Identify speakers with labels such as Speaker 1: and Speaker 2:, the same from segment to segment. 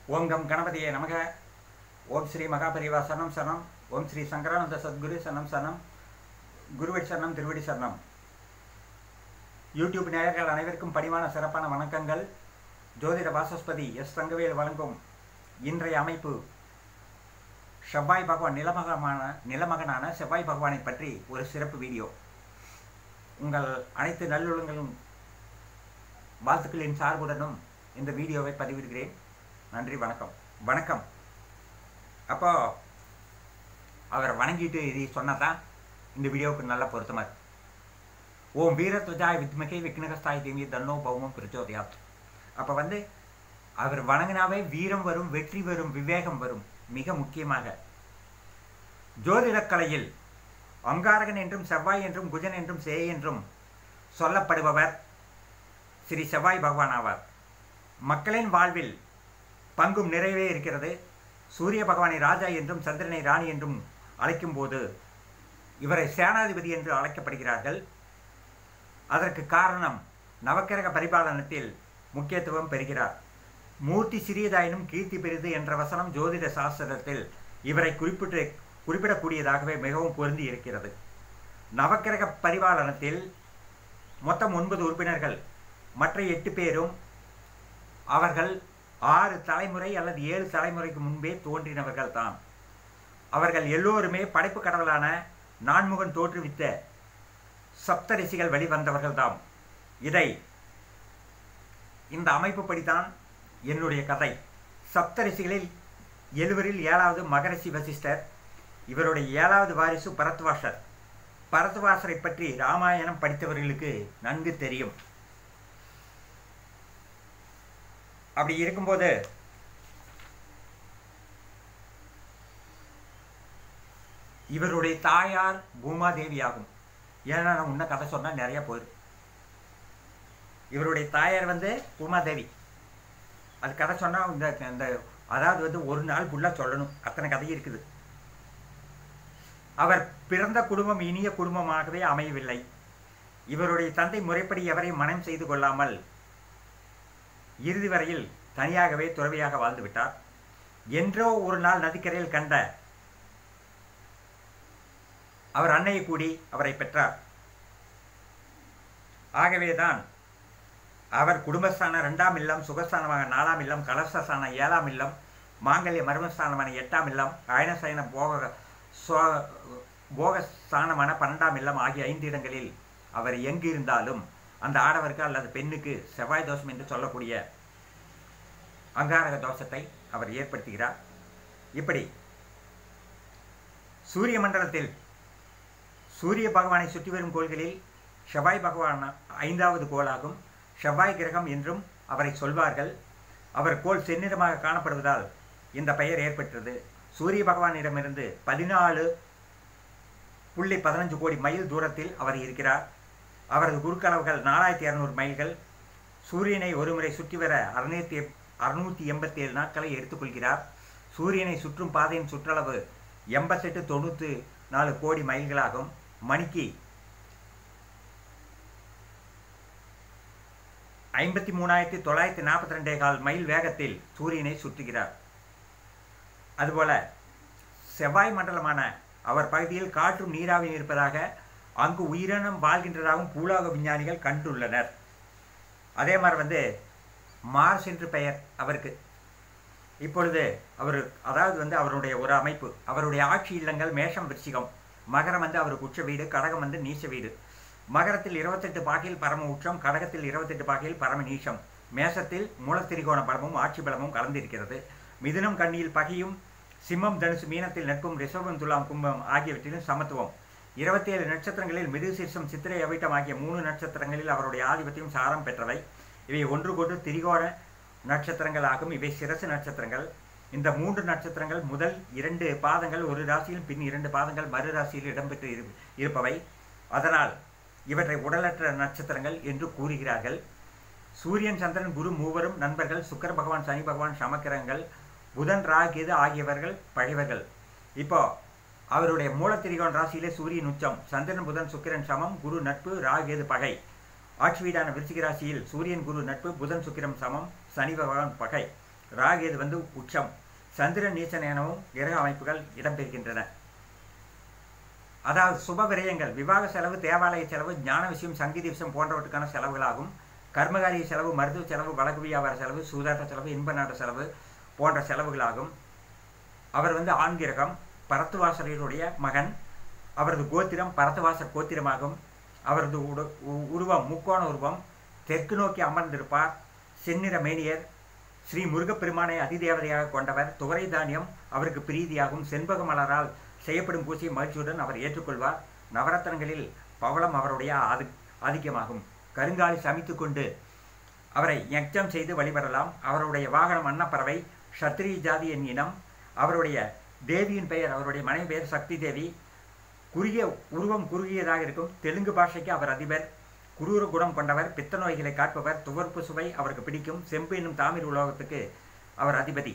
Speaker 1: ஓம் come கணபதியே நமக ஓம் ஸ்ரீ மகாபரிவா சரணம் சரணம் ஓம் ஸ்ரீ சங்கரானந்த சத்குரு சரணம் சரணம் குருவடி சரணம் திருவடி சரணம் யூடியூப் நேயர்கள் அனைவருக்கும் பணிவான சிறப்பான வணக்கங்கள் ஜோதிட வாசஸ்பதி எஸ் தங்கவேல் வழங்கும் இன்றைய அமைப்பு செவ்வாய் பகவான் நிலமகமான நிலமகனான செவ்வாய் பகவானை பற்றி ஒரு சிறப்பு வீடியோ உங்கள் அனைத்து நல்லுள்ளங்களும் வாழ்த்துக்களின் சார்புடனும் இந்த வீடியோவை பதிவிடுகிறேன் நன்றி வணக்கம் வணக்கம் அப்போ அவர் வணங்கிட்டு இது சொன்னதான் இந்த வீடியோவுக்கு நல்ல பொருத்தமாக இருக்கு ஓம் வீரத்வஜாய் வித்மகே விக்னகஸ்தாய் தேவி தன்னோ பௌமம் பிரச்சோதயாத் அப்போ வந்து அவர் வணங்கினாவே வீரம் வரும் வெற்றி வரும் விவேகம் வரும் மிக முக்கியமாக ஜோதிடக்கலையில் அங்காரகன் என்றும் செவ்வாய் என்றும் குஜன் என்றும் சே என்றும் சொல்லப்படுபவர் ஸ்ரீ செவ்வாய் பகவான் ஆவார் மக்களின் வாழ்வில் பங்கும் நிறைவே இருக்கிறது சூரிய பகவானை ராஜா என்றும் சந்திரனை ராணி என்றும் அழைக்கும் போது இவரை சேனாதிபதி என்று அழைக்கப்படுகிறார்கள் அதற்கு காரணம் நவக்கிரக பரிபாலனத்தில் முக்கியத்துவம் பெறுகிறார் மூர்த்தி சிறியதாயினும் கீர்த்தி பெரிது என்ற வசனம் ஜோதிட சாஸ்திரத்தில் இவரை குறிப்பிட்டு குறிப்பிடக்கூடியதாகவே மிகவும் பொருந்தி இருக்கிறது நவக்கிரக பரிபாலனத்தில் மொத்தம் ஒன்பது உறுப்பினர்கள் மற்ற எட்டு பேரும் அவர்கள் ஆறு தலைமுறை அல்லது ஏழு தலைமுறைக்கு முன்பே தோன்றினவர்கள் தான் அவர்கள் எல்லோருமே படைப்பு கடவுளான நான்முகன் தோற்றுவித்த சப்தரிசிகள் வெளிவந்தவர்கள் தாம் இதை இந்த அமைப்புப்படித்தான் என்னுடைய கதை சப்தரிசிகளில் எழுவரில் ஏழாவது மகரிஷி வசிஷ்டர் இவருடைய ஏழாவது வாரிசு பரத்வாசர் பரத்வாசரை பற்றி ராமாயணம் படித்தவர்களுக்கு நன்கு தெரியும் அப்படி இருக்கும்போது இவருடைய தாயார் பூமாதேவி ஆகும் ஏன்னா நான் உன்ன கதை சொன்னால் நிறைய போயிடும் இவருடைய தாயார் வந்து பூமாதேவி அது கதை சொன்னால் இந்த இந்த அதாவது வந்து ஒரு நாள் ஃபுல்லாக சொல்லணும் அத்தனை கதை இருக்குது அவர் பிறந்த குடும்பம் இனிய குடும்பமாகவே அமையவில்லை இவருடைய தந்தை முறைப்படி எவரையும் மனம் செய்து கொள்ளாமல் இறுதி வரையில் தனியாகவே துறவியாக வாழ்ந்து விட்டார் என்றோ ஒரு நாள் நதிக்கரையில் கண்ட அவர் அன்னையை கூடி அவரை பெற்றார் ஆகவேதான் அவர் குடும்பஸ்தான ரெண்டாம் இல்லம் சுகஸ்தானமாக நாலாம் இல்லம் கலசஸ்தான ஏழாம் இல்லம் மாங்கல்ய மர்மஸ்தானமான எட்டாம் இல்லம் அயனசயன போக போகஸ்தானமான பன்னெண்டாம் இல்லம் ஆகிய ஐந்து இடங்களில் அவர் எங்கு இருந்தாலும் அந்த ஆடவருக்கு அல்லது பெண்ணுக்கு செவ்வாய் தோஷம் என்று சொல்லக்கூடிய அங்காரக தோஷத்தை அவர் ஏற்படுத்துகிறார் இப்படி சூரிய மண்டலத்தில் சூரிய பகவானை சுற்றி வரும் கோள்களில் செவ்வாய் பகவான் ஐந்தாவது கோளாகும் செவ்வாய் கிரகம் என்றும் அவரை சொல்வார்கள் அவர் கோள் செந்நிறமாக காணப்படுவதால் இந்த பெயர் ஏற்பட்டது சூரிய பகவானிடமிருந்து பதினாலு புள்ளி பதினஞ்சு கோடி மைல் தூரத்தில் அவர் இருக்கிறார் அவரது குறுக்களவுகள் நாலாயிரத்தி இரநூறு மைல்கள் சூரியனை ஒருமுறை சுற்றி வர அறுநூத்தி அறுநூற்றி எண்பத்தி ஏழு நாட்களை எடுத்துக்கொள்கிறார் சூரியனை சுற்றும் பாதையின் சுற்றளவு எண்பத்தெட்டு தொண்ணூற்றி நாலு கோடி மைல்களாகும் மணிக்கு ஐம்பத்தி மூணாயிரத்தி தொள்ளாயிரத்தி நாற்பத்தி ரெண்டே கால் மைல் வேகத்தில் சூரியனை சுற்றுகிறார் அதுபோல செவ்வாய் மண்டலமான அவர் பகுதியில் காற்றும் நீராவியும் இருப்பதாக அங்கு உயிரினம் வாழ்கின்றதாகவும் பூலோக விஞ்ஞானிகள் கண்டுள்ளனர் அதே மாதிரி வந்து மார்ஸ் என்று பெயர் அவருக்கு இப்பொழுது அவர் அதாவது வந்து அவருடைய ஒரு அமைப்பு அவருடைய ஆட்சி இல்லங்கள் மேஷம் விருச்சிகம் மகரம் வந்து அவருக்கு உச்ச வீடு கடகம் வந்து நீச்ச வீடு மகரத்தில் இருபத்தெட்டு பாகையில் பரம உச்சம் கடகத்தில் இருபத்தெட்டு பாகையில் பரம நீச்சம் மேசத்தில் மூலத்திரிகோண பலமும் ஆட்சி பலமும் கலந்திருக்கிறது மிதுனம் கண்ணியில் பகையும் சிம்மம் தனுசு மீனத்தில் நட்பும் ரிஷபம் துலாம் கும்பம் ஆகியவற்றிலும் சமத்துவம் இருபத்தி ஏழு நட்சத்திரங்களில் மிருசீர்ஷம் சித்திரை அவிட்டம் ஆகிய மூணு நட்சத்திரங்களில் அவருடைய ஆதிபத்தியம் சாரம் பெற்றவை இவை ஒன்று கொண்டு திரிகோண நட்சத்திரங்கள் ஆகும் இவை சிரசு நட்சத்திரங்கள் இந்த மூன்று நட்சத்திரங்கள் முதல் இரண்டு பாதங்கள் ஒரு ராசியில் பின் இரண்டு பாதங்கள் மறு ராசியில் இடம்பெற்று இருப்பவை அதனால் இவற்றை உடலற்ற நட்சத்திரங்கள் என்று கூறுகிறார்கள் சூரியன் சந்திரன் குரு மூவரும் நண்பர்கள் சுக்கர பகவான் சனி பகவான் சமக்கிரங்கள் புதன் ராகேது ஆகியவர்கள் பகைவர்கள் இப்போ அவருடைய மூலத்திரிகோண ராசியிலே சூரியன் உச்சம் சந்திரன் புதன் சுக்கிரன் சமம் குரு நட்பு ராகேது பகை ஆட்சி வீடான விருச்சிக ராசியில் சூரியன் குரு நட்பு புதன் சுக்கிரம் சமம் சனி பகவான் பகை ராகு இது வந்து உச்சம் சந்திரன் நீச்சன் எனவும் கிரக அமைப்புகள் இடம்பெறுகின்றன அதாவது சுப விரயங்கள் விவாக செலவு தேவாலய செலவு ஞான விஷயம் சங்கீத விஷயம் போன்றவற்றுக்கான செலவுகளாகும் கர்மகாரிய செலவு மருத்துவ செலவு வழக்கு வியாபார செலவு சூதாட்ட செலவு இன்ப நாட்ட செலவு போன்ற செலவுகளாகும் அவர் வந்து ஆண் கிரகம் பரத்துவாசரையருடைய மகன் அவரது கோத்திரம் பரத்துவாசர் கோத்திரமாகும் அவரது உடு உ- உருவம் முக்கோண உருவம் தெற்கு நோக்கி அமர்ந்திருப்பார் செந்நிற மேனியர் ஸ்ரீ முருகப்பெருமானை அதிதேவதையாக கொண்டவர் துவரை தானியம் அவருக்கு பிரீதியாகும் செண்பக மலரால் செய்யப்படும் பூஜையை மகிழ்ச்சியுடன் அவர் ஏற்றுக்கொள்வார் நவரத்னங்களில் பவளம் அவருடைய ஆதி ஆதிக்கமாகும் கருங்காலி சமைத்துக் கொண்டு அவரை யக்ஞம் செய்து வழிபடலாம் அவருடைய வாகனம் அன்னப்பறவை சத்திரிய ஜாதி என் இனம் அவருடைய தேவியின் பெயர் அவருடைய மனைவி பெயர் சக்தி தேவி குறுகிய உருவம் குறுகியதாக இருக்கும் தெலுங்கு பாஷைக்கு அவர் அதிபர் குரூர குணம் கொண்டவர் பித்த நோய்களை காட்பவர் துவர்ப்பு சுவை அவருக்கு பிடிக்கும் செம்பு என்னும் தாமிர உலோகத்துக்கு அவர் அதிபதி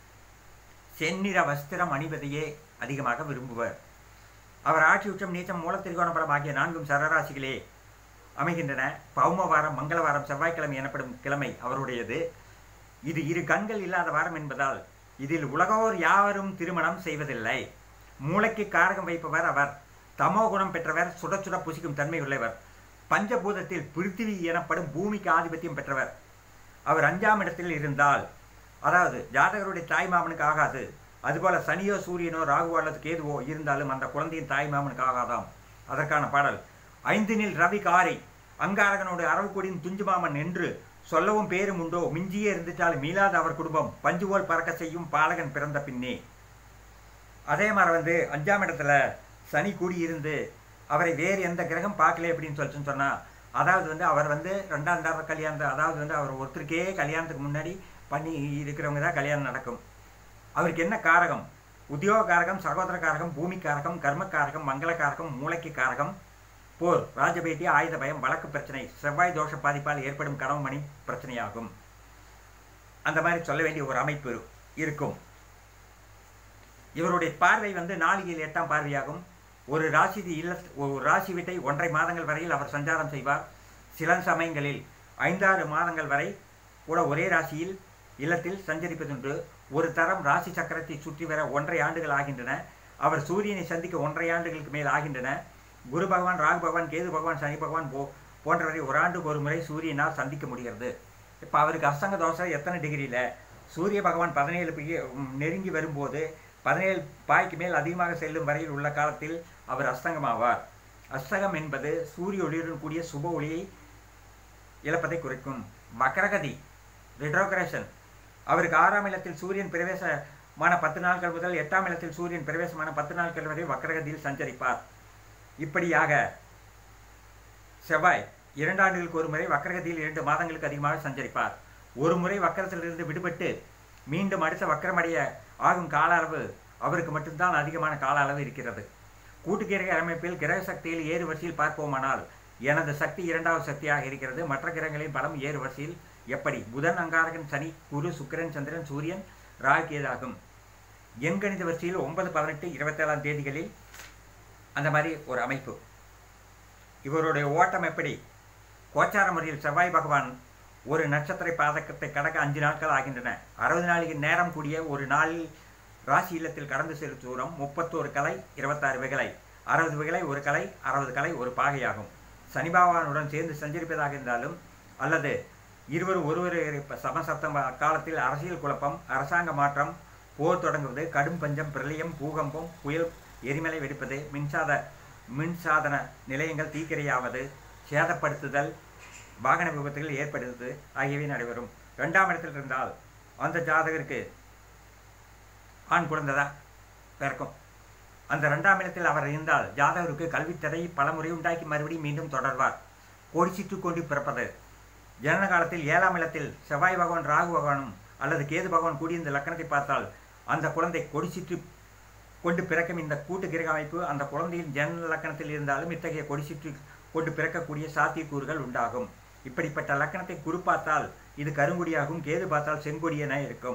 Speaker 1: செந்நிற வஸ்திரம் அணிவதையே அதிகமாக விரும்புவர் அவர் ஆட்சி உச்சம் நீச்சம் மூலத்திரிகோண பலம் ஆகிய நான்கும் சரராசிகளே அமைகின்றன பௌமவாரம் மங்களவாரம் செவ்வாய்க்கிழமை எனப்படும் கிழமை அவருடையது இது இரு கண்கள் இல்லாத வாரம் என்பதால் இதில் உலகோர் யாவரும் திருமணம் செய்வதில்லை மூளைக்கு காரகம் வைப்பவர் அவர் தமோ குணம் பெற்றவர் சுட சுட புசிக்கும் தன்மை உள்ளவர் பஞ்சபூதத்தில் பிருத்திவி எனப்படும் பூமிக்கு ஆதிபத்தியம் பெற்றவர் அவர் அஞ்சாம் இடத்தில் இருந்தால் அதாவது ஜாதகருடைய தாய் மாமனுக்கு ஆகாது அதுபோல சனியோ சூரியனோ ராகுவோ அல்லது கேதுவோ இருந்தாலும் அந்த குழந்தையின் தாய் மாமனுக்கு ஆகாதாம் அதற்கான பாடல் ஐந்தினில் ரவி காரை அங்காரகனோடு அரவக்குடியின் துஞ்சுமாமன் என்று சொல்லவும் பேரும் உண்டோ மிஞ்சியே இருந்துட்டால் மீளாத அவர் குடும்பம் பஞ்சுவோல் பறக்க செய்யும் பாலகன் பிறந்த பின்னே அதே மாதிரி வந்து அஞ்சாம் இடத்துல சனி கூடியிருந்து அவரை வேறு எந்த கிரகம் பார்க்கல அப்படின்னு சொல்லிட்டு சொன்னா அதாவது வந்து அவர் வந்து ரெண்டாம் தர கல்யாணத்தை அதாவது வந்து அவர் ஒருத்தருக்கே கல்யாணத்துக்கு முன்னாடி பண்ணி இருக்கிறவங்க தான் கல்யாணம் நடக்கும் அவருக்கு என்ன காரகம் உத்தியோக காரகம் சகோதர காரகம் பூமி காரகம் கர்ம காரகம் மங்கள காரகம் மூளைக்கு காரகம் போர் ராஜபேட்டி ஆயுத பயம் வழக்கு பிரச்சனை செவ்வாய் தோஷ பாதிப்பால் ஏற்படும் கனவு மணி பிரச்சனையாகும் அந்த மாதிரி சொல்ல வேண்டிய ஒரு அமைப்பு இருக்கும் இவருடைய பார்வை வந்து நாளிகையில் எட்டாம் பார்வையாகும் ஒரு ராசி இல்ல ஒரு ராசி வீட்டை ஒன்றரை மாதங்கள் வரையில் அவர் சஞ்சாரம் செய்வார் சில சமயங்களில் ஐந்தாறு மாதங்கள் வரை கூட ஒரே ராசியில் இல்லத்தில் சஞ்சரிப்பதுண்டு ஒரு தரம் ராசி சக்கரத்தை சுற்றி வர ஒன்றரை ஆண்டுகள் ஆகின்றன அவர் சூரியனை சந்திக்க ஒன்றரை ஆண்டுகளுக்கு மேல் ஆகின்றன குரு பகவான் ராகு பகவான் கேது பகவான் சனி பகவான் போ போன்றவரை ஒரு ஆண்டுக்கு ஒரு முறை சூரியனால் சந்திக்க முடிகிறது இப்போ அவருக்கு அஸ்தங்க தோசை எத்தனை டிகிரியில் சூரிய பகவான் பதினேழு பிகி- ம், நெருங்கி வரும்போது பதினேழு பாய்க்கு மேல் அதிகமாக செல்லும் வரையில் உள்ள காலத்தில் அவர் அஸ்தங்கமாவார் அஸ்தகம் என்பது சூரிய ஒளியுடன் கூடிய சுப ஒளியை இழப்பதை குறிக்கும் வக்ரகதி ரிட்ரோகிரேஷன் அவருக்கு ஆறாம் இடத்தில் சூரியன் பிரவேசமான பத்து நாட்கள் முதல் எட்டாம் இடத்தில் சூரியன் பிரவேசமான பத்து நாட்கள் வரை வக்ரகதியில் சஞ்சரிப்பார் இப்படியாக செவ்வாய் இரண்டு ஆண்டுகளுக்கு ஒரு முறை வக்ரகதியில் இரண்டு மாதங்களுக்கு அதிகமாக சஞ்சரிப்பார் ஒரு முறை வக்கரத்திலிருந்து விடுபட்டு மீண்டும் அடுத்த வக்கரமடைய ஆகும் கால அளவு அவருக்கு மட்டும்தான் அதிகமான கால அளவு இருக்கிறது கூட்டுக்கிரக அமைப்பில் கிரக சக்தியில் ஏறு வரிசையில் பார்ப்போமானால் எனது சக்தி இரண்டாவது சக்தியாக இருக்கிறது மற்ற கிரகங்களின் பலம் ஏறு வரிசையில் எப்படி புதன் அங்காரகன் சனி குரு சுக்கிரன் சந்திரன் சூரியன் ராகேதாகும் எண்கணித வரிசையில் ஒன்பது பதினெட்டு இருபத்தேழாம் தேதிகளில் அந்த மாதிரி ஒரு அமைப்பு இவருடைய ஓட்டம் எப்படி கோச்சார முறையில் செவ்வாய் பகவான் ஒரு நட்சத்திர பாதகத்தை கடக்க அஞ்சு நாட்கள் ஆகின்றன அறுபது நாளைக்கு நேரம் கூடிய ஒரு நாளில் ராசி இல்லத்தில் கடந்து செல்லும் தூரம் முப்பத்தோரு கலை இருபத்தாறு விகலை அறுபது விகலை ஒரு கலை அறுபது கலை ஒரு பாகையாகும் சனி பகவானுடன் சேர்ந்து சஞ்சரிப்பதாக இருந்தாலும் அல்லது இருவரும் ஒருவர் சமசப்தம் காலத்தில் அரசியல் குழப்பம் அரசாங்க மாற்றம் போர் தொடங்குவது கடும் பஞ்சம் பிரளயம் பூகம்பம் புயல் எரிமலை வெடிப்பது மின்சாத மின்சாதன நிலையங்கள் தீக்கிரையாவது சேதப்படுத்துதல் வாகன விபத்துகள் ஏற்படுவது ஆகியவை நடைபெறும் ரெண்டாம் இடத்தில் இருந்தால் அந்த ஜாதகருக்கு ஆண் குழந்தை தான் பிறக்கும் அந்த ரெண்டாம் இடத்தில் அவர் இருந்தால் ஜாதகருக்கு கல்வித்தடை பலமுறை உண்டாக்கி மறுபடியும் மீண்டும் தொடர்வார் கொடிச்சிட்டு கொண்டு பிறப்பது ஜனன காலத்தில் ஏழாம் இடத்தில் செவ்வாய் பகவான் ராகு பகவானும் அல்லது கேது பகவான் கூடிய இந்த லக்கணத்தை பார்த்தால் அந்த குழந்தை கொடிச்சிட்டு கொண்டு பிறக்கும் இந்த கூட்டு கிரக அமைப்பு அந்த குழந்தையின் ஜன லக்கணத்தில் இருந்தாலும் இத்தகைய கொடிச்சிட்டு கொண்டு பிறக்கக்கூடிய சாத்தியக்கூறுகள் உண்டாகும் இப்படிப்பட்ட லக்கணத்தை குரு பார்த்தால் இது கருங்குடியாகும் கேது பார்த்தால் செங்கொடி என இருக்கும்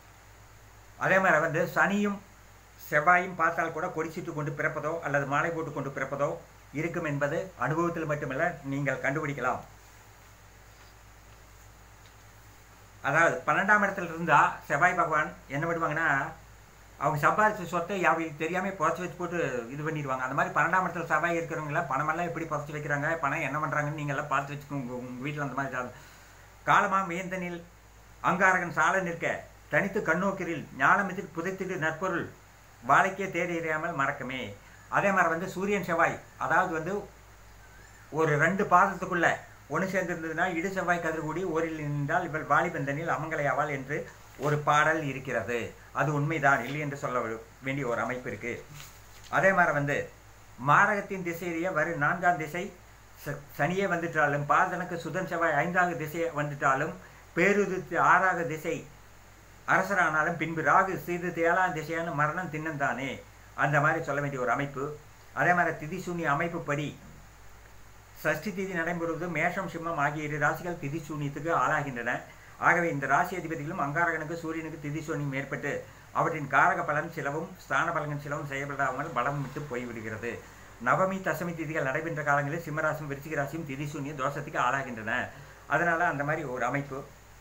Speaker 1: அதே மாதிரி வந்து சனியும் செவ்வாயும் பார்த்தால் கூட கொடிச்சிட்டு கொண்டு பிறப்பதோ அல்லது மாலை போட்டு கொண்டு பிறப்பதோ இருக்கும் என்பது அனுபவத்தில் மட்டுமல்ல நீங்கள் கண்டுபிடிக்கலாம் அதாவது பன்னெண்டாம் இடத்துல இருந்தால் செவ்வாய் பகவான் என்ன பண்ணுவாங்கன்னா அவங்க சம்பாதிச்ச சொத்தை அவங்களுக்கு தெரியாமல் புதைச்சி வச்சு போட்டு இது பண்ணிடுவாங்க அந்த மாதிரி பன்னெண்டாம் இடத்துல செவ்வாய் இருக்கிறவங்கள பணமெல்லாம் எப்படி புதைச்சி வைக்கிறாங்க பணம் என்ன பண்ணுறாங்கன்னு நீங்கள் எல்லாம் பார்த்து வச்சுக்கோங்க உங்கள் வீட்டில் அந்த மாதிரி ஜாதகம். காலமாம் வேந்தனில் அங்காரகன் சால நிற்க தனித்து கண்ணோக்கிரில் ஞானமிதில் புதைத்திட்டு நற்பொருள் வாழைக்கே தேடியறியாமல் மறக்கமே அதே மாதிரி வந்து சூரியன் செவ்வாய் அதாவது வந்து ஒரு ரெண்டு பாதத்துக்குள்ள ஒன்று சேர்ந்திருந்ததுன்னா இடு செவ்வாய் கதிர்கூடி ஓரில் நின்றால் இவள் வாலிபந்தனில் அமங்கலையாவாள் என்று ஒரு பாடல் இருக்கிறது அது உண்மைதான் இல்லை என்று சொல்ல வேண்டிய ஒரு அமைப்பு இருக்கு அதே மாதிரி வந்து மாரகத்தின் திசையிலேயே வரும் நான்காம் திசை ச- சனியே வந்துட்டாலும் பாதனுக்கு சுதன் செவ்வாய் ஐந்தாவது திசை வந்துட்டாலும் பேருது ஆறாவது திசை அரசரானாலும் பின்பு ராகு சீது ஏழாம் திசையான மரணம் தின்னந்தானே அந்த மாதிரி சொல்ல வேண்டிய ஒரு அமைப்பு அதே மாதிரி திதி சூன்ய அமைப்புப்படி சஷ்டி திதி நடைபெறுவது மேஷம் சிம்மம் ஆகிய இரு ராசிகள் திதி சூன்யத்துக்கு ஆளாகின்றன ஆகவே இந்த ராசி அதிபதிகளும் அங்காரகனுக்கு சூரியனுக்கு திதி சூன்யம் ஏற்பட்டு அவற்றின் காரக பலன் சிலவும் ஸ்தான பலன் சிலவும் செய்யப்படாமல் பலம் விட்டு போய்விடுகிறது நவமி தசமி திதிகள் நடைபெற்ற காலங்களில் சிம்மராசியும் விருச்சிக ராசியும் திதி சூன்ய தோஷத்துக்கு ஆளாகின்றன அதனால அந்த மாதிரி ஒரு அமைப்பு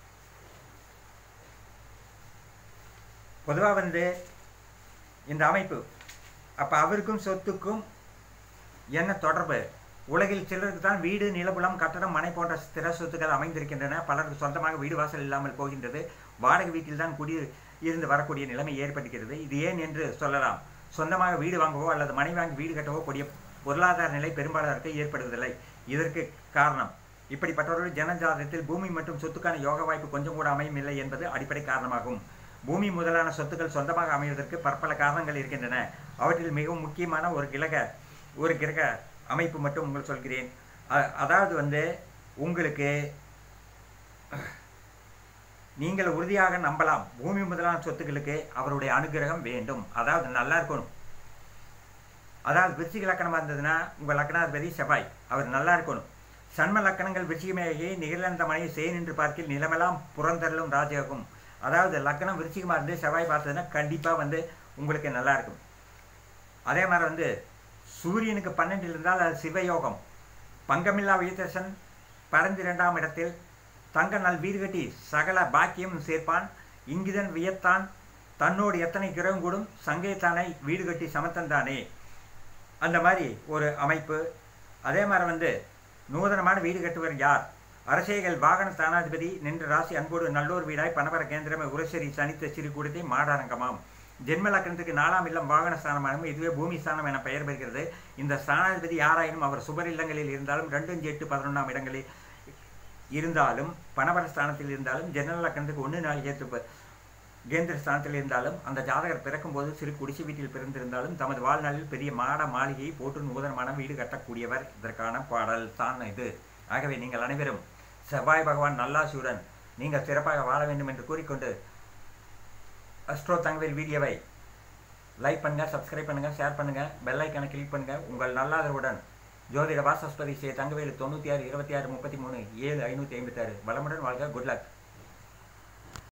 Speaker 1: பொதுவாக வந்து இந்த அமைப்பு அப்போ அவருக்கும் சொத்துக்கும் என்ன தொடர்பு உலகில் சிலருக்கு தான் வீடு நிலபுலம் கட்டடம் மனை போன்ற ஸ்திர சொத்துக்கள் அமைந்திருக்கின்றன பலருக்கு சொந்தமாக வீடு வாசல் இல்லாமல் போகின்றது வாடகை வீட்டில் தான் குடி இருந்து வரக்கூடிய நிலைமை ஏற்படுகிறது இது ஏன் என்று சொல்லலாம் சொந்தமாக வீடு வாங்கவோ அல்லது மனை வாங்கி வீடு கட்டவோ கூடிய பொருளாதார நிலை பெரும்பாலாருக்கு ஏற்படுவதில்லை இதற்கு காரணம் இப்படிப்பட்டவர்கள் ஜனஜாதகத்தில் பூமி மற்றும் சொத்துக்கான யோக வாய்ப்பு கொஞ்சம் கூட அமையும் இல்லை என்பது அடிப்படை காரணமாகும் பூமி முதலான சொத்துக்கள் சொந்தமாக அமைவதற்கு பற்பல காரணங்கள் இருக்கின்றன அவற்றில் மிகவும் முக்கியமான ஒரு கிழக ஒரு கிரக அமைப்பு மட்டும் உங்களுக்கு சொல்கிறேன் அ- அதாவது வந்து உங்களுக்கு நீங்கள் உறுதியாக நம்பலாம் பூமி முதலான சொத்துக்களுக்கு அவருடைய அனுகிரகம் வேண்டும் அதாவது நல்லா இருக்கணும் அதாவது விருச்சிக லக்கணமாக இருந்ததுன்னா உங்கள் லக்கணாதிபதி செவ்வாய் அவர் நல்லா இருக்கணும் சன்ம லக்கணங்கள் விருச்சிகமேகி நிகழ்ந்த மனைவி செய் நின்று பார்க்கில் நிலமெல்லாம் புறந்தரலும் ராஜயோகம் அதாவது லக்கணம் விருச்சிகமாக இருந்து செவ்வாய் பார்த்ததுன்னா கண்டிப்பாக வந்து உங்களுக்கு நல்லா இருக்கும் அதே மாதிரி வந்து சூரியனுக்கு பன்னெண்டில் இருந்தால் அது சிவயோகம் பங்கமில்லா வியதர்சன் பரந்திரண்டாம் இடத்தில் தங்க நல் வீடு கட்டி சகல பாக்கியம் சேர்ப்பான் இங்குதன் வியத்தான் தன்னோடு எத்தனை கிரகம் கூடும் சங்கைத்தானை வீடு கட்டி சமத்தந்தானே அந்த மாதிரி ஒரு அமைப்பு அதே மாதிரி வந்து நூதனமான வீடு கட்டுவர் யார் அரசேகள் வாகன ஸ்தானாதிபதி நின்ற ராசி அன்போடு நல்லோர் வீடாய் பணபர கேந்திரமே உரசரி சனித்த சிறு கூடத்தை மாடாரங்கமாம் ஜென்ம லக்கணத்துக்கு நாலாம் இல்லம் வாகன ஸ்தானமானும் இதுவே பூமி ஸ்தானம் என பெயர் பெறுகிறது இந்த ஸ்தானாதிபதி யாராயினும் அவர் சுபர் இல்லங்களில் இருந்தாலும் ரெண்டு அஞ்சு எட்டு பதினொன்றாம் இடங்களில் இருந்தாலும் பணபர ஸ்தானத்தில் இருந்தாலும் ஜெனரல் லக்கணத்துக்கு ஒன்று நாள் ஏற்று கேந்திர ஸ்தானத்தில் இருந்தாலும் அந்த ஜாதகர் பிறக்கும்போது சிறு குடிசை வீட்டில் பிறந்திருந்தாலும் தமது வாழ்நாளில் பெரிய மாட மாளிகையை போட்டு நூதனமான வீடு கட்டக்கூடியவர் இதற்கான பாடல் தான் இது ஆகவே நீங்கள் அனைவரும் செவ்வாய் பகவான் நல்லாசியுடன் நீங்கள் சிறப்பாக வாழ வேண்டும் என்று கூறிக்கொண்டு அஸ்ட்ரோ தங்கவேல் வீடியோவை லைக் பண்ணுங்க சப்ஸ்கிரைப் பண்ணுங்க ஷேர் பண்ணுங்க பெல் ஐக்கானை கிளிக் பண்ணுங்க உங்கள் நல்லாதரவுடன் ஜோதிட வாசஸ்பதி ஸ்ரீ தங்கவேலு தொண்ணூற்றி ஆறு இருபத்தி ஆறு முப்பத்தி மூணு ஏழு ஐநூற்றி ஐம்பத்தாறு வளமுடன் வாழ்க குட் லக்